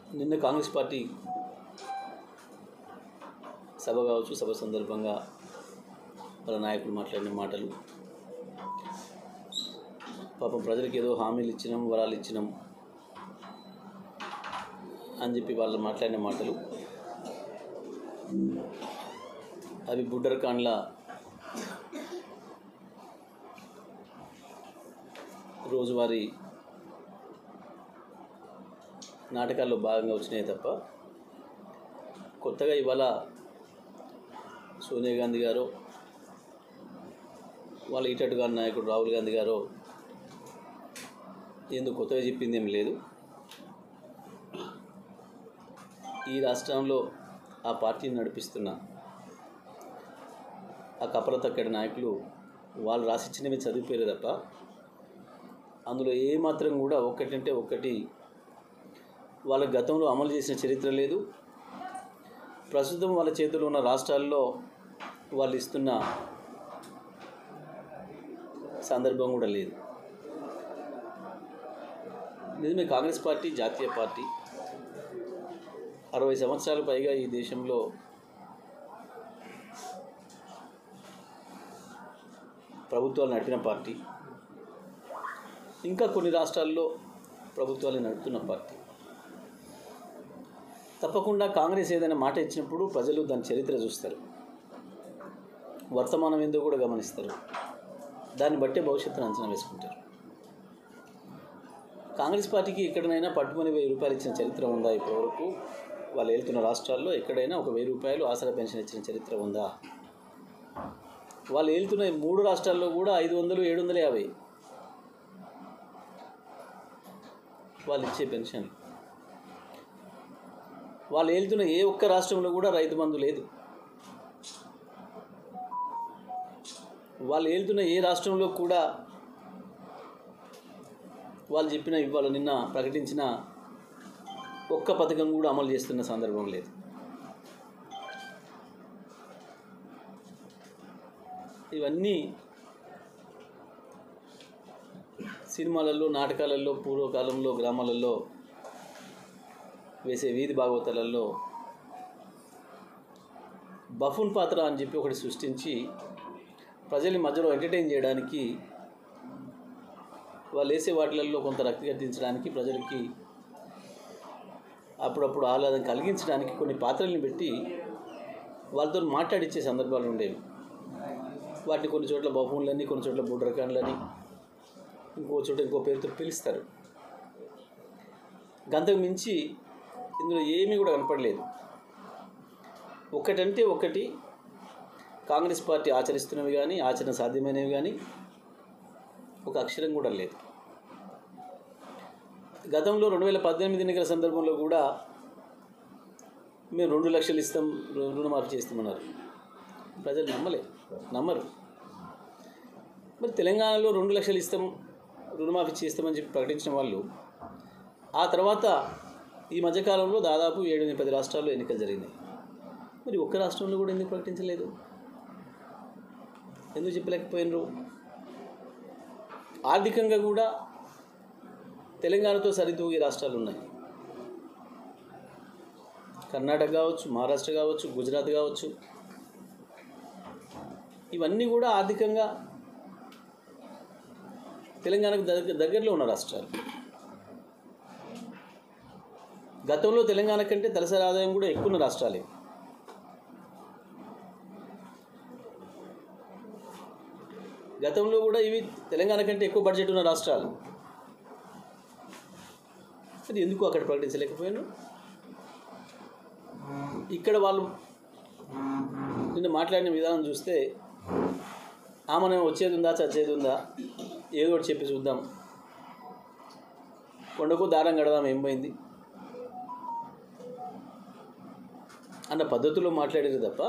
నిన్న కాంగ్రెస్ పార్టీ సభ కావచ్చు సభ సందర్భంగా వాళ్ళ నాయకులు మాట్లాడిన మాటలు పాపం ప్రజలకు ఏదో హామీలు ఇచ్చినాం వరాలు ఇచ్చినాం అని చెప్పి వాళ్ళు మాట్లాడిన మాటలు అవి బుడ్డర్ కాండ్ల రోజువారీ నాటకాల్లో భాగంగా వచ్చినాయి తప్ప కొత్తగా ఇవాళ సోనియా గాంధీ గారు వాళ్ళ ఇటట్టుగా నాయకుడు రాహుల్ గాంధీ గారు ఎందుకు కొత్తగా చెప్పింది ఏం లేదు ఈ రాష్ట్రంలో ఆ పార్టీని నడిపిస్తున్న ఆ కపల తక్కడి నాయకులు వాళ్ళు రాసిచ్చినవి చదివిపోయారు తప్ప అందులో ఏమాత్రం కూడా ఒక్కటంటే ఒక్కటి వాళ్ళ గతంలో అమలు చేసిన చరిత్ర లేదు ప్రస్తుతం వాళ్ళ చేతిలో ఉన్న రాష్ట్రాల్లో వాళ్ళు ఇస్తున్న సందర్భం కూడా లేదు నిజమే కాంగ్రెస్ పార్టీ జాతీయ పార్టీ అరవై సంవత్సరాలు పైగా ఈ దేశంలో ప్రభుత్వాలు నడిపిన పార్టీ ఇంకా కొన్ని రాష్ట్రాల్లో ప్రభుత్వాలు నడుపుతున్న పార్టీ తప్పకుండా కాంగ్రెస్ ఏదైనా మాట ఇచ్చినప్పుడు ప్రజలు దాని చరిత్ర చూస్తారు వర్తమానం ఏందో కూడా గమనిస్తారు దాన్ని బట్టే భవిష్యత్తును అంచనా వేసుకుంటారు కాంగ్రెస్ పార్టీకి ఎక్కడైనా పట్టుమని వెయ్యి రూపాయలు ఇచ్చిన చరిత్ర ఉందా ఇప్పటివరకు వాళ్ళు వెళ్తున్న రాష్ట్రాల్లో ఎక్కడైనా ఒక వెయ్యి రూపాయలు ఆసరా పెన్షన్ ఇచ్చిన చరిత్ర ఉందా వాళ్ళు వెళ్తున్న ఈ మూడు రాష్ట్రాల్లో కూడా ఐదు వందలు ఏడు వందల యాభై వాళ్ళు ఇచ్చే పెన్షన్ వాళ్ళు వెళ్తున్న ఏ ఒక్క రాష్ట్రంలో కూడా రైతు బంధు లేదు వాళ్ళు వెళ్తున్న ఏ రాష్ట్రంలో కూడా వాళ్ళు చెప్పిన ఇవాళ నిన్న ప్రకటించిన ఒక్క పథకం కూడా అమలు చేస్తున్న సందర్భం లేదు ఇవన్నీ సినిమాలలో నాటకాలలో పూర్వకాలంలో గ్రామాలలో వేసే వీధి భాగవతాలలో బఫూన్ పాత్ర అని చెప్పి ఒకటి సృష్టించి ప్రజల్ని మధ్యలో ఎంటర్టైన్ చేయడానికి వాళ్ళు వేసే వాటిలలో కొంత రక్తి కట్టించడానికి ప్రజలకి అప్పుడప్పుడు ఆహ్లాదం కలిగించడానికి కొన్ని పాత్రల్ని పెట్టి వాళ్ళతో మాట్లాడిచ్చే సందర్భాలు ఉండేవి వాటిని కొన్ని చోట్ల బఫూన్లని కొన్ని చోట్ల బుడ్రకాన్లని ఇంకో చోట ఇంకో పేరుతో పిలుస్తారు గంతకు మించి ఇందులో ఏమీ కూడా కనపడలేదు ఒకటంటే ఒకటి కాంగ్రెస్ పార్టీ ఆచరిస్తున్నవి కానీ ఆచరణ సాధ్యమైనవి కానీ ఒక అక్షరం కూడా లేదు గతంలో రెండు వేల పద్దెనిమిది ఎన్నికల సందర్భంలో కూడా మేము రెండు లక్షలు ఇస్తాం రు- రుణమాఫీ చేస్తామన్నారు ప్రజలు నమ్మలే నమ్మరు మరి తెలంగాణలో రెండు లక్షలు ఇస్తాం రుణమాఫీ చేస్తామని చెప్పి ప్రకటించిన వాళ్ళు ఆ తర్వాత ఈ మధ్యకాలంలో దాదాపు ఏడు ఎనిమిది పది రాష్ట్రాల్లో ఎన్నికలు జరిగినాయి మరి ఒక్క రాష్ట్రంలో కూడా ఎందుకు ప్రకటించలేదు ఎందుకు చెప్పలేకపోయినరు ఆర్థికంగా కూడా తెలంగాణతో సరితూగే రాష్ట్రాలు ఉన్నాయి కర్ణాటక కావచ్చు మహారాష్ట్ర కావచ్చు గుజరాత్ కావచ్చు ఇవన్నీ కూడా ఆర్థికంగా తెలంగాణకు దగ్గర దగ్గరలో ఉన్న రాష్ట్రాలు గతంలో తెలంగాణ కంటే తలసరి ఆదాయం కూడా ఎక్కువ ఉన్న రాష్ట్రాలే గతంలో కూడా ఇవి తెలంగాణ కంటే ఎక్కువ బడ్జెట్ ఉన్న రాష్ట్రాలు అది ఎందుకు అక్కడ ప్రకటించలేకపోయాను ఇక్కడ వాళ్ళు నిన్న మాట్లాడిన విధానం చూస్తే ఆమె వచ్చేది ఉందా చచ్చేది ఉందా ఏదో ఒకటి చెప్పి చూద్దాం కొండకు దారం కడదాం ఏం పోయింది అన్న పద్ధతిలో మాట్లాడారు తప్ప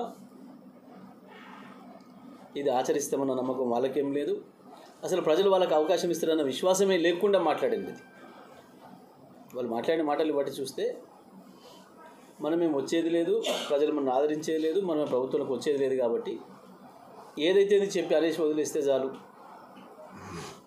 ఇది ఆచరిస్తామన్న నమ్మకం వాళ్ళకేం లేదు అసలు ప్రజలు వాళ్ళకి అవకాశం ఇస్తారన్న విశ్వాసమే లేకుండా మాట్లాడింది ఇది వాళ్ళు మాట్లాడిన మాటలు బట్టి చూస్తే మనమేం వచ్చేది లేదు ప్రజలు మనం ఆదరించేది లేదు మనం ప్రభుత్వంలోకి వచ్చేది లేదు కాబట్టి ఏదైతే అది చెప్పి అనేసి వదిలేస్తే చాలు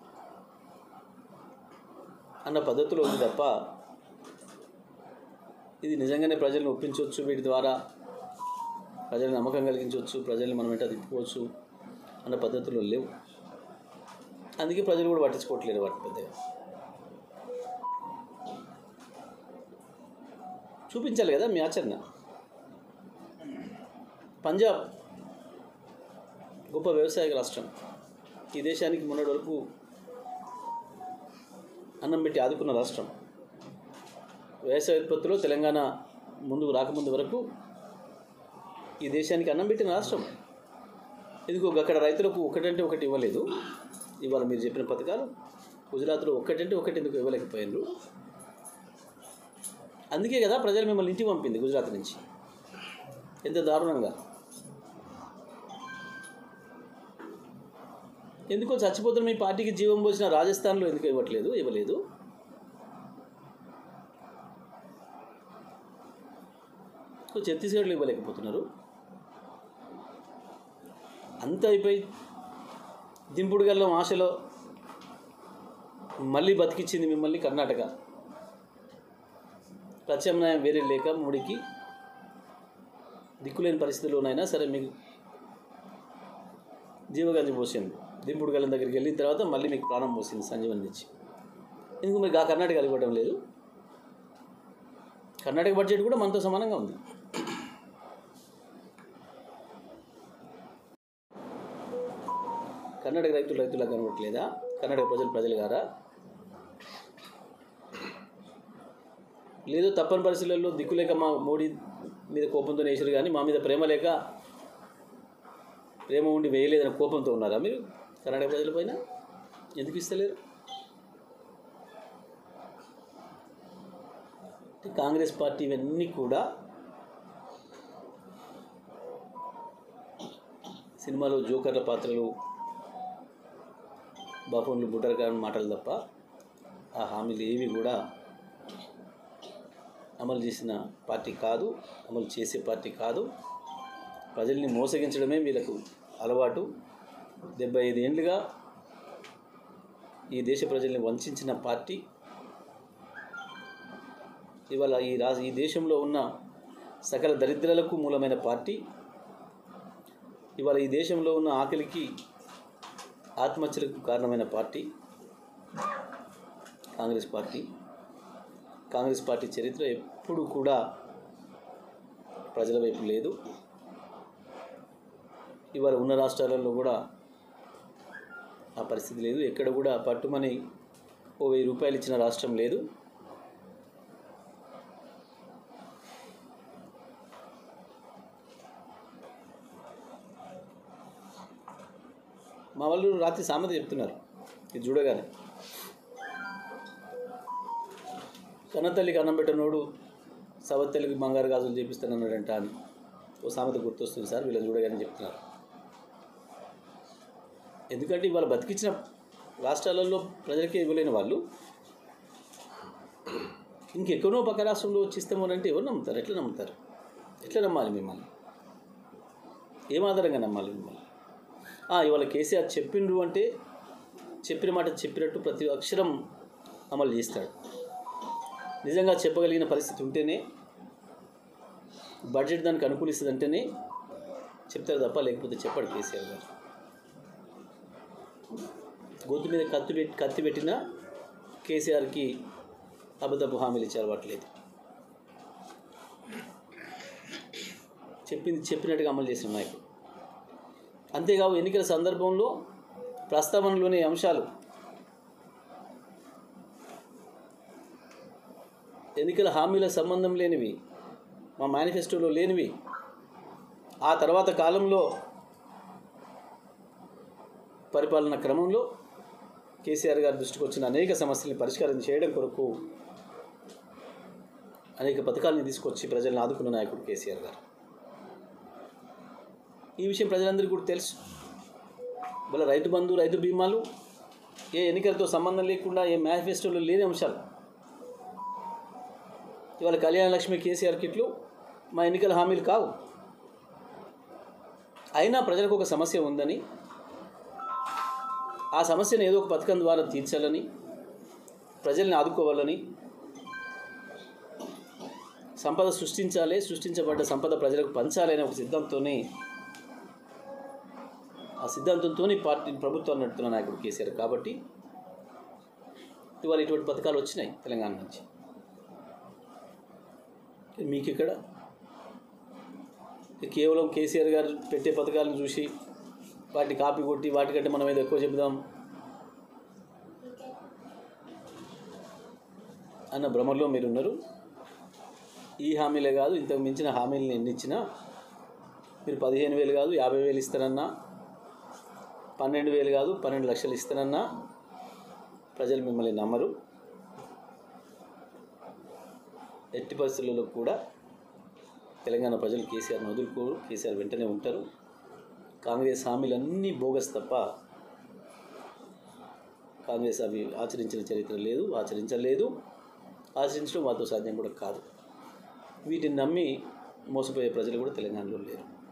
అన్న పద్ధతిలో ఉంది తప్ప ఇది నిజంగానే ప్రజలను ఒప్పించవచ్చు వీటి ద్వారా ప్రజలను నమ్మకం కలిగించవచ్చు ప్రజల్ని మనం వెంట తిప్పుకోవచ్చు అన్న పద్ధతులు లేవు అందుకే ప్రజలు కూడా పట్టించుకోవట్లేరు వాటి పెద్దగా చూపించాలి కదా మీ ఆచరణ పంజాబ్ గొప్ప వ్యవసాయ రాష్ట్రం ఈ దేశానికి మొన్నటి వరకు అన్నం పెట్టి ఆదుకున్న రాష్ట్రం వ్యవసాయ ఉత్పత్తిలో తెలంగాణ ముందుకు రాకముందు వరకు ఈ దేశానికి అన్నం పెట్టిన రాష్ట్రం ఎందుకు అక్కడ రైతులకు ఒకటంటే ఒకటి ఇవ్వలేదు ఇవాళ మీరు చెప్పిన పథకాలు గుజరాత్లో ఒక్కటంటే ఒకటి ఎందుకు ఇవ్వలేకపోయినారు అందుకే కదా ప్రజలు మిమ్మల్ని ఇంటికి పంపింది గుజరాత్ నుంచి ఎంత దారుణంగా ఎందుకో చచ్చిపోతున్న మీ పార్టీకి జీవం పోసిన రాజస్థాన్లో ఎందుకు ఇవ్వట్లేదు ఇవ్వలేదు సో ఛత్తీస్గఢ్లో ఇవ్వలేకపోతున్నారు అంత అయిపోయి దింపుడు గల్లం ఆశలో మళ్ళీ బతికిచ్చింది మిమ్మల్ని కర్ణాటక ప్రత్యామ్నాయం వేరే లేక ముడికి దిక్కులేని పరిస్థితుల్లోనైనా సరే మీకు జీవగాంజి పోసింది దింపుడు గల్లం దగ్గరికి వెళ్ళిన తర్వాత మళ్ళీ మీకు ప్రాణం పోసింది సంజీవన్ తెచ్చి ఎందుకు మీకు ఆ కర్ణాటక ఇవ్వడం లేదు కర్ణాటక బడ్జెట్ కూడా మనతో సమానంగా ఉంది కర్ణాటక రైతులు రైతులకు కనబడట్లేదా కర్ణాటక ప్రజలు ప్రజలు గారా లేదు తప్పని పరిస్థితులలో దిక్కులేక మా మోడీ మీద కోపంతో వేసారు కానీ మా మీద ప్రేమ లేక ప్రేమ ఉండి వేయలేదన్న కోపంతో ఉన్నారా మీరు కర్ణాటక ప్రజల పైన ఎందుకు ఇస్తలేరు కాంగ్రెస్ పార్టీ ఇవన్నీ కూడా సినిమాలో జోకర్ల పాత్రలు బాపన్లు బుట్టరకాని మాటలు తప్ప ఆ హామీలు ఏవి కూడా అమలు చేసిన పార్టీ కాదు అమలు చేసే పార్టీ కాదు ప్రజల్ని మోసగించడమే వీళ్ళకు అలవాటు డెబ్బై ఐదు ఏళ్ళుగా ఈ దేశ ప్రజల్ని వంచిన పార్టీ ఇవాళ ఈ రాజ ఈ దేశంలో ఉన్న సకల దరిద్రాలకు మూలమైన పార్టీ ఇవాళ ఈ దేశంలో ఉన్న ఆకలికి ఆత్మహత్యలకు కారణమైన party Congress party Congress party చరిత్ర ఎప్పుడు కూడా ప్రజల వైపు లేదు ఇవాళ ఉన్న రాష్ట్రాలలో కూడా ఆ పరిస్థితి లేదు ఎక్కడ కూడా పట్టుమని ఓ వెయ్యి రూపాయలు ఇచ్చిన రాష్ట్రం లేదు మా వాళ్ళు రాత్రి సామెత చెప్తున్నారు ఇది చూడగానే కన్నతల్లికి అన్నం పెట్టినోడు సవత్తల్లికి బంగారు గాజులు చేపిస్తానన్నాడంట అని ఓ సామెత గుర్తొస్తుంది సార్ వీళ్ళని చూడగానే చెప్తున్నారు ఎందుకంటే ఇవాళ బతికించిన రాష్ట్రాలలో ప్రజలకే ఇవ్వలేని వాళ్ళు ఇంకెక్కడో పక్క రాష్ట్రంలో వచ్చి ఇస్తామోనంటే ఎవరు నమ్ముతారు ఎట్లా నమ్ముతారు ఎట్లా నమ్మాలి మిమ్మల్ని ఏం ఆధారంగా నమ్మాలి మిమ్మల్ని ఆ, ఇవాళ కేసీఆర్ చెప్పిండ్రు అంటే చెప్పిన మాట చెప్పినట్టు ప్రతి అక్షరం అమలు చేస్తాడు నిజంగా చెప్పగలిగిన పరిస్థితి ఉంటేనే బడ్జెట్ దానికి అనుకూలిస్తుంది అంటేనే చెప్తారు తప్ప లేకపోతే చెప్పాడు కేసీఆర్ గారు గొంతు మీద కత్తి పెట్టి కత్తి పెట్టిన కేసీఆర్కి అబద్ధపు హామీలు ఇచ్చారు వాట్లేదు చెప్పింది చెప్పినట్టుగా అమలు చేసిన నాయకుడు అంతేకాదు ఎన్నికల సందర్భంలో ప్రస్తావనలోని అంశాలు ఎన్నికల హామీల సంబంధం లేనివి మా మేనిఫెస్టోలో లేనివి ఆ తర్వాత కాలంలో పరిపాలన క్రమంలో కేసీఆర్ గారి దృష్టికి వచ్చిన అనేక సమస్యల్ని పరిష్కారం చేయడం కొరకు అనేక పథకాలను తీసుకొచ్చి ప్రజలను ఆదుకున్న నాయకుడు కేసీఆర్ గారు ఈ విషయం ప్రజలందరికీ కూడా తెలుసు వాళ్ళ రైతు బంధు రైతు బీమాలు ఏ ఎన్నికలతో సంబంధం లేకుండా ఏ మేనిఫెస్టోలో లేని అంశాలు ఇవాళ కళ్యాణ లక్ష్మి కేసీఆర్ కిట్లు మా ఎన్నికల హామీలు కావు అయినా ప్రజలకు ఒక సమస్య ఉందని ఆ సమస్యను ఏదో ఒక పథకం ద్వారా తీర్చాలని ప్రజల్ని ఆదుకోవాలని సంపద సృష్టించాలి సృష్టించబడ్డ సంపద ప్రజలకు పంచాలి అనే ఒక సిద్ధాంతంతోనే ఆ సిద్ధాంతంతో పార్టీ ప్రభుత్వాన్ని నడుపుతున్న నాయకుడు కేసీఆర్ కాబట్టి ఇవాళ ఇటువంటి పథకాలు వచ్చినాయి తెలంగాణ నుంచి మీకు ఇక్కడ కేవలం కేసీఆర్ గారు పెట్టే పథకాలను చూసి వాటిని కాపీ కొట్టి వాటికంటే మనం ఏదో ఎక్కువ చెబుదాం అన్న భ్రమలో మీరు ఉన్నారు ఈ హామీలే కాదు ఇంతకు మించిన హామీలను ఎన్ని ఇచ్చినా మీరు పదిహేను వేలు కాదు యాభై వేలు ఇస్తానన్నా పన్నెండు వేలు కాదు పన్నెండు లక్షలు ఇస్తానన్నా ప్రజలు మిమ్మల్ని నమ్మరు ఎట్టి పరిస్థితుల్లో కూడా తెలంగాణ ప్రజలు కేసీఆర్ని వదులుకోరు కేసీఆర్ వెంటనే ఉంటారు కాంగ్రెస్ హామీలన్నీ బోగస్ తప్ప కాంగ్రెస్ అవి ఆచరించిన చరిత్ర లేదు ఆచరించలేదు ఆచరించడం మాతో సాధ్యం కూడా కాదు వీటిని నమ్మి మోసపోయే ప్రజలు కూడా తెలంగాణలో లేరు